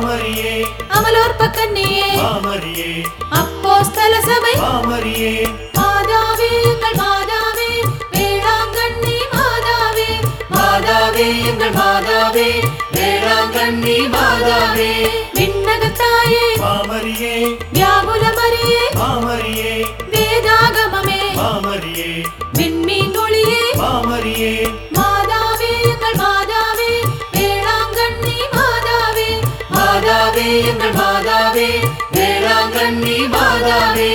மாமரியே அமலோற்ப கன்னியே மாமரியே அப்போஸ்தல சபை மாமரியே மாதாவே எங்கள் மாதாவே வேளாங்கண்ணி மாதாவே மாதாவே எங்கள் மாதாவே வேளாங்கண்ணி மாதாவே விண்ணகத்தாயே மாமரியே வியாகுலமரியே மாமரியே வேதாகமமே மாமரியே விண்மீன் ஒளியே மாமரியே மாதாவே எங்கள் மாதாவே வேளாங்கண்ணி மாதாவே மாதாவே எங்கள் மாதாவே வேளாங்கண்ணி மாதாவே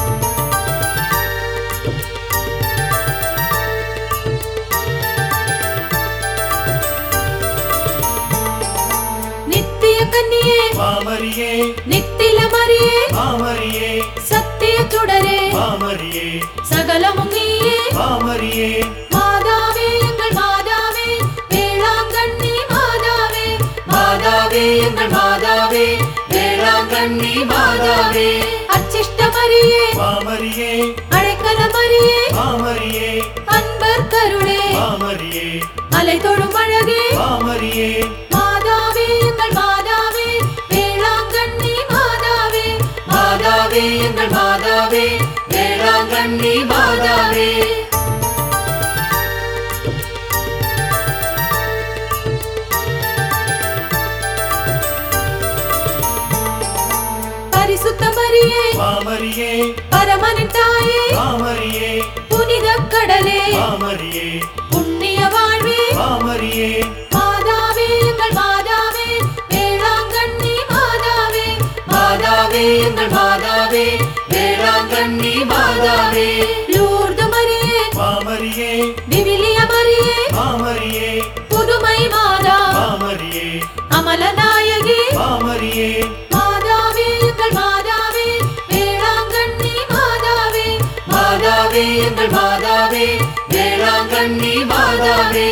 நித்திய கன்னியே மாமரியே நித்தில மரியே மாமரியே சத்திய சுடரே மாமரியே சகலமும் நீயே மாமரியே மாதாவே எங்கள் மாதாவே வேளாங்கண்ணி மாதாவே மாதாவே எங்கள் மாதாவே வேளாங்கண்ணி மாதாவே அச்சிஷ்ட மரியே மாமரியே அழைக்கல மரியே மாமரியே அன்பர் கருளே மாமரியே அலை தொழும் அழகே மாமரியே மாதாவே எங்கள் மாதாவே வேளாங்கண்ணி மாதாவே மாதாவே எங்கள் மாதாவே வேளாங்கண்ணி மாதாவே பரிசுத்த மரியே மாமரியே பரமனின் தாயே மாமரியே புனித கடலே மாமரியே புண்ணிய வாழ்வே மாமரியே மாதாவே எங்கள் மாதாவே வேளாங்கண்ணி மாதாவே மாதாவே எங்கள் மாதாவே வேளாங்கண்ணி மாதாவே லூர்து மரியே மாமரியே விவிலிய மரியே மாமரியே புதுமை மாதா மாமரியே அமலநாயகி மாமரியே மாதாவே எங்கள் மாதாவே வேளாங்கண்ணி மாதாவே மாதாவே எங்கள் மாதாவே வேளாங்கண்ணி மாதாவே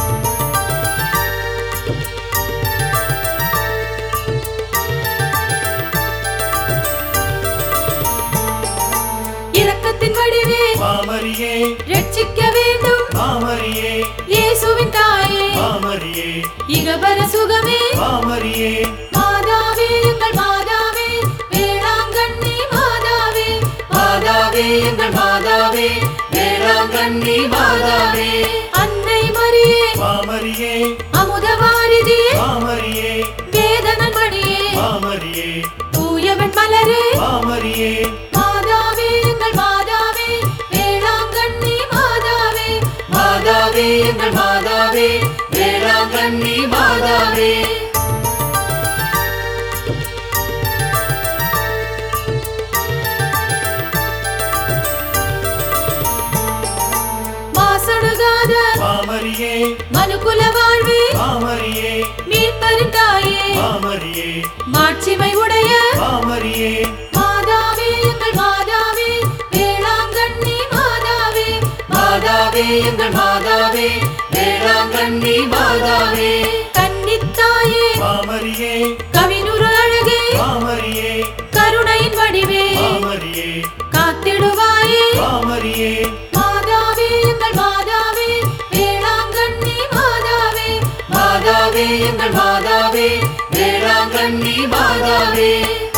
இரக்கத்தின் வடிவே மாமரியே ரட்சிக்க வேண்டும் மாமரியே இயேசுவின் தாயே மாமரியே இகபர சுகமே மாமரியே மாதாவே எங்கள் மாதாவே வேளாங்கண்ணி மாதாவே மாதாவே எங்கள் மாதாவே வேளாங்கண்ணி மாதாவே அன்னை மரியே மாமரியே அமுதவாரிதியே மாமரியே வேதனன் மணியே மாமரியே தூயவன் மலரே மாமரியே மாதாவே எங்கள் மாதாவே வேளாங்கண்ணி மாதாவே மாதாவே எங்கள் மாதாவே வேளாங்கண்ணி மாதாவே மாசணுகாத மாமரியே மனுகுல வாழ்வே மாமரியே மீட்பரின் தாயே மாமரியே மாட்சிமை உடைய மாமரியே மாதாவே எங்கள் மாதாவே வேளாங்கண்ணி மாதாவே மாதாவே எங்கள் மாதாவே வேளாங்கண்ணி மாதாவே கன்னித்தாயே மாமரியே கவினுரு அழகே மாமரியே கருணையின் வடிவே மாமரியே காத்திடுவாயே மாமரியே மாதாவே எங்கள் மாதாவே வேளாங்கண்ணி மாதாவே மாதாவே எங்கள் மாதாவே வேளாங்கண்ணி மாதாவே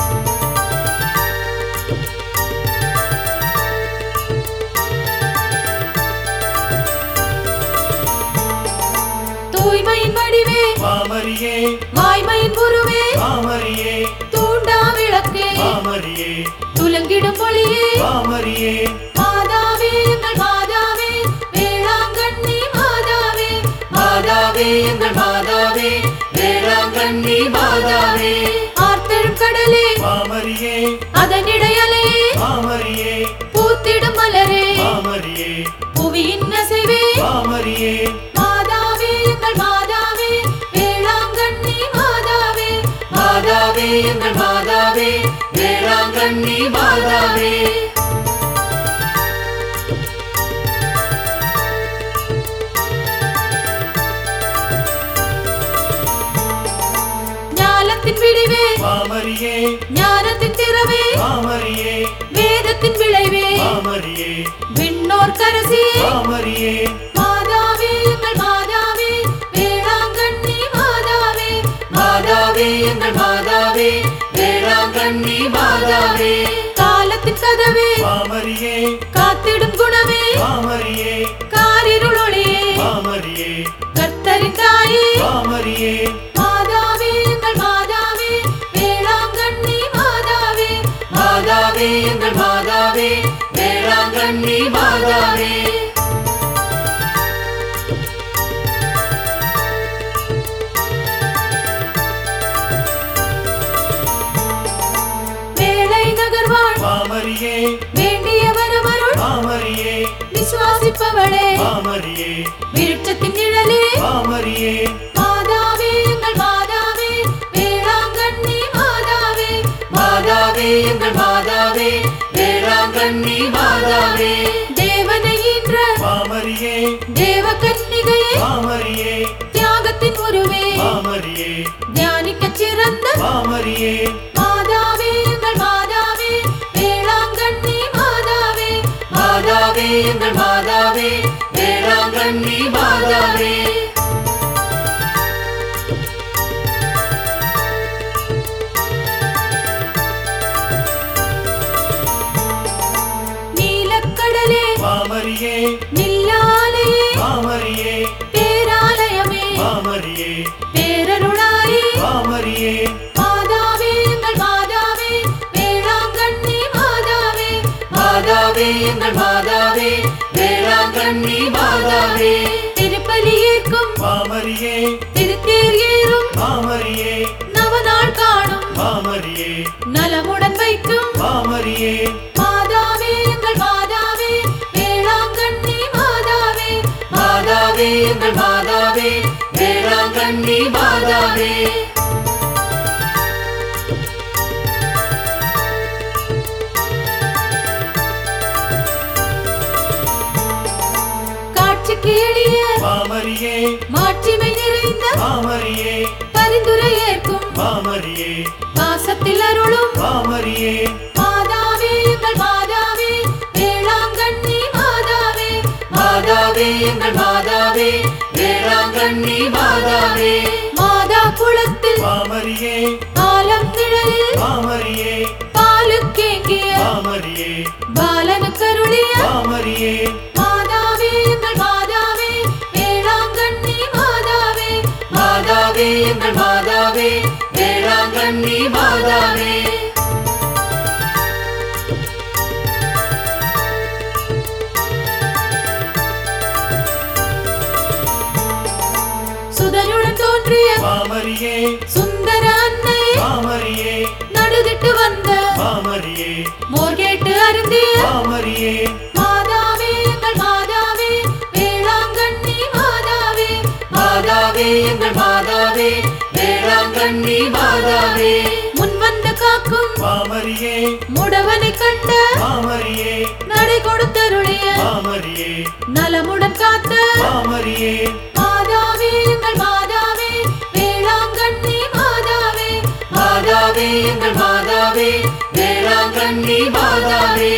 தூய்மையின் வடிவே மாமரியே வாய்மையின் குருவே மாமரியே தூண்டா விளக்கே மாமரியே துலங்கிடும் ஒளியே மாமரியே மாதாவே எங்கள் மாதாவே வேளாங்கண்ணி மாதாவே மாதாவே எங்கள் மாதாவே வேளாங்கண்ணி மாதாவே ஆர்த்தெழும் கடலே மாமரியே அதனிடையலையே மாமரியே பூத்திடும் மலரே மாமரியே புவியின் அசைவே மாமரியே மாதாவே எங்கள் மாதாவே வேளாங்கண்ணி மாதாவே மாதாவே எங்கள் மாதாவே வேளாங்கண்ணி மாதாவே ஞானத்தின் விடிவே மாமரியே ஞானத்தின் திறவே மாமரியே வேதத்தின் விளைவே மாமரியே விண்ணோர் கரசியே மாமரியே மாதாவே எங்கள் மாதாவே வேளாங்கண்ணி மாதாவே மாதாவே மாதாவே எங்கள் மாதாவே வேளாங்கண்ணி மாதாவே காலத்தின் கதவே மாமரியே காத்திடும் குணமே மாமரியே காரிருள் ஒளியே மாமரியே கர்த்தரின் தாயே மாமரியே மாதாவே எங்கள் மாதாவே வேளாங்கண்ணி மாதாவே மாதாவே எங்கள் மாதாவே வேளாங்கண்ணி மாதாவே வேளை நகர்வாள் மாமரியே வேண்டிய வரமருள் மாமரியே விசுவாசிப்பவளே மாமரியே விருட்சத்தின் நிழலே மாமரியே மாதாவே எங்கள் மாதாவே வேளாங்கண்ணி மாதாவே மாதாவே எங்கள் மாதாவே வேளாங்கண்ணி மாதாவே தேவனை ஈன்ற மாமரியே தேவ கன்னிகையே மாமரியே தியாகத்தின் உருவே மாமரியே தியானிக்கச் சிறந்த மாமரியே மாதாவே எங்கள் மாதாவே வேளாங்கண்ணி மாதாவே மாதாவே எங்கள் மாதாவே வேளாங்கண்ணி மாதாவே நீலக்கடலே மாமரியே நில்லாலையே மாமரியே பேராலயமே மாமரியே பேரருளாயே மாமரியே மாதாவே எங்கள் மாதாவே வேளாங்கண்ணி மாதாவே மாதாவே எங்கள் மாதாவே வேளாங்கண்ணி மாதாவே திருப்பலி ஏற்கும் மாமரியே திருத்தேர் ஏறும் மாமரியே நவநாள் காணும் மாமரியே நலமுடன் வைக்கும் மாமரியே மாதாவே எங்கள் மாதாவே வேளாங்கண்ணி மாதாவே மாதாவே எங்கள் மாதாவே வேளாங்கண்ணி மாதாவே காட்சிக்கு எளிய மாமரியே மாட்சிமை நிறைந்த மாமரியே பரிந்துரை ஏற்கும் மாமரியே பாசத்தில் அருளும் மாமரியே மாதாவே எங்கள் மாதாவே வேளாங்கண்ணி மாதாவே மாதாவே எங்கள் மாதாவே வேளாங்கண்ணி மாதாவே மாதா குளத்தில் மாமரியே ஆலம் நிழலில் மாமரியே பாலுக்கேங்கிய மாமரியே பாலனுக்கருளிய மாமரியே மாதாவே எங்கள் மாதாவே வேளாங்கண்ணி மாதாவே மாதாவே எங்கள் மாதாவே வேளாங்கண்ணி மாதாவே சுதனுடன் தோன்றிய மாமரியே சுந்தர அன்னையே மாமரியே நடுதிட்டு வந்த மாமரியே மோர்கேட்டு அருந்திய மாமரியே மாதாவே எங்கள் மாதாவே வேளாங்கண்ணி மாதாவே மாதாவே எங்கள் மாதாவே வேளாங்கண்ணி மாதாவே முன் வந்து காக்கும் மாமரியே முடவனை கண்ட மாமரியே நடை கொடுத்தருளிய மாமரியே நலமுடன் காத்த மாமரியே மாதாவே எங்கள் மாதாவே வேளாங்கண்ணி மாதாவே மாதாவே எங்கள் மாதாவே வேளாங்கண்ணி மாதாவே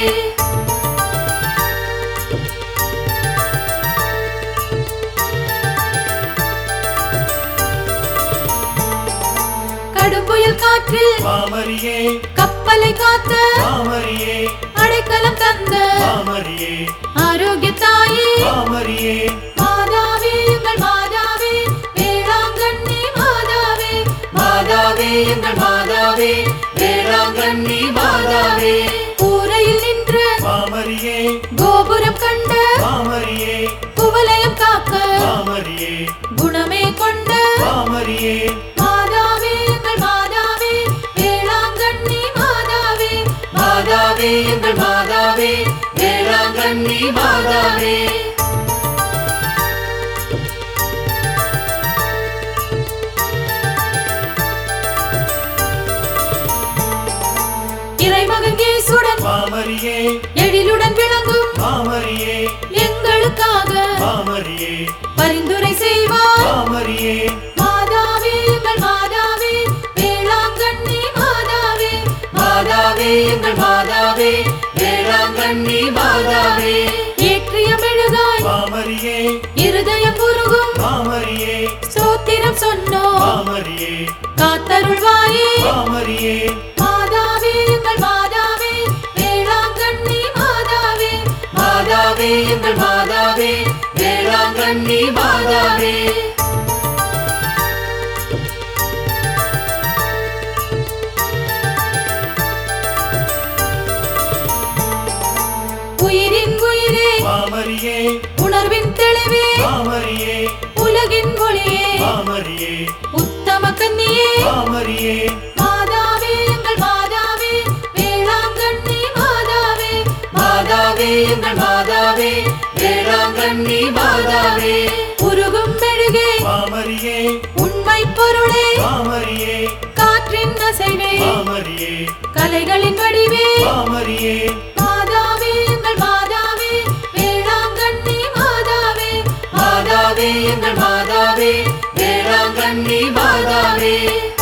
கடும்புயல் காற்றில் மாமரியே கப்பலை காத்த மாமரியே அடைக்கலம் தந்த மாமரியே ஆரோக்கிய தாயே மாமரியே மாதாவே எங்கள் மாதாவே வேளாங்கண்ணி மாதாவே மாதாவே எங்கள் மாதாவே வேளாங்கண்ணி மாதாவே கூரையில் நின்று மாமரியே கோபுரம் கண்ட மாமரியே குவலயம் காக்க மாமரியே குணமே கொண்ட மாமரியே மாதாவே எங்கள் மாதாவே வேளாங்கண்ணி மாதாவே மாதாவே எங்கள் மாதாவே வேளாங்கண்ணி மாதாவே இறைமகன் இயேசுடன் மாமரியே எழிலுடன் விளங்கும் மாமரியே எங்களுக்காக மாமரியே பரிந்துரை செய்வார் மாமரியே மாதாவே எங்கள் மாதாவே வேளாங்கண்ணி மாதாவே மாதாவே எங்கள் மாதாவே வேளாங்கண்ணி மாதாவே ஏற்றிய மெழுகாய் மாமரியே இருதயம் உருகும் மாமரியே சோத்திரம் சொன்னோம் மாமரியே காத்தருள்வாயே மாமரியே மாதாவே எங்கள் மாதாவே வேளாங்கண்ணி மாதாவே மாதாவே எங்கள் மாதாவே வேளாங்கண்ணி மாதாவே உயிரின் உயிரே மாமரியே உணர்வின் தெளிவே மாமரியே உலகின் ஒளியே மாமரியே உத்தம கன்னியே மாமரியே மாதாவே எங்கள் மாதாவே வேளாங்கண்ணி மாதாவே மாதாவே எங்கள் மாதாவே வேளாங்கண்ணி மாதாவே உருகும் மெழுகே மாமரியே உண்மை பொருளே மாமரியே காற்றின் அசைவே மாமரியே கலைகளின் வடிவே மாமரியே மாதாவே எங்கள் மாதாவே வேளாங்கண்ணி மாதாவே மாதாவே எங்கள் மாதாவே வேளாங்கண்ணி மாதாவே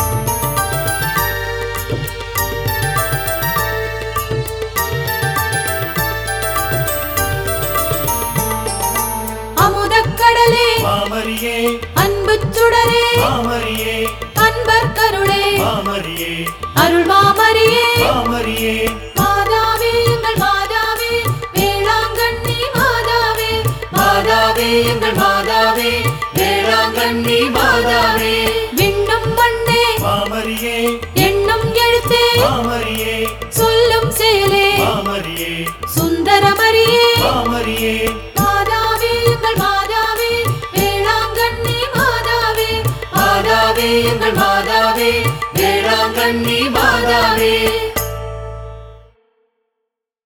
அமுதக் கடலே மாமரியே அன்புச் சுடரே மாமரியே அன்பர் கருளே மாமரியே அருள் மாமரியே மாமரியே மாதாவே எங்கள் மாதாவே வேளாங்கண்ணி மாதாவே மாதாவே எங்கள் மாதாவே வேளாங்கண்ணி மாதாவே விண்ணும் மண்ணே மாமரியே எண்ணும் எழுத்தே மாமரியே சொல்லும் செயலே மாமரியே சுந்தரமரியே மாமரியே மாதாவே எங்கள் மாதாவே வேளாங்கண்ணி மாதாவே மாதாவே எங்கள் மாதாவே வேளாங்கண்ணி மாதாவே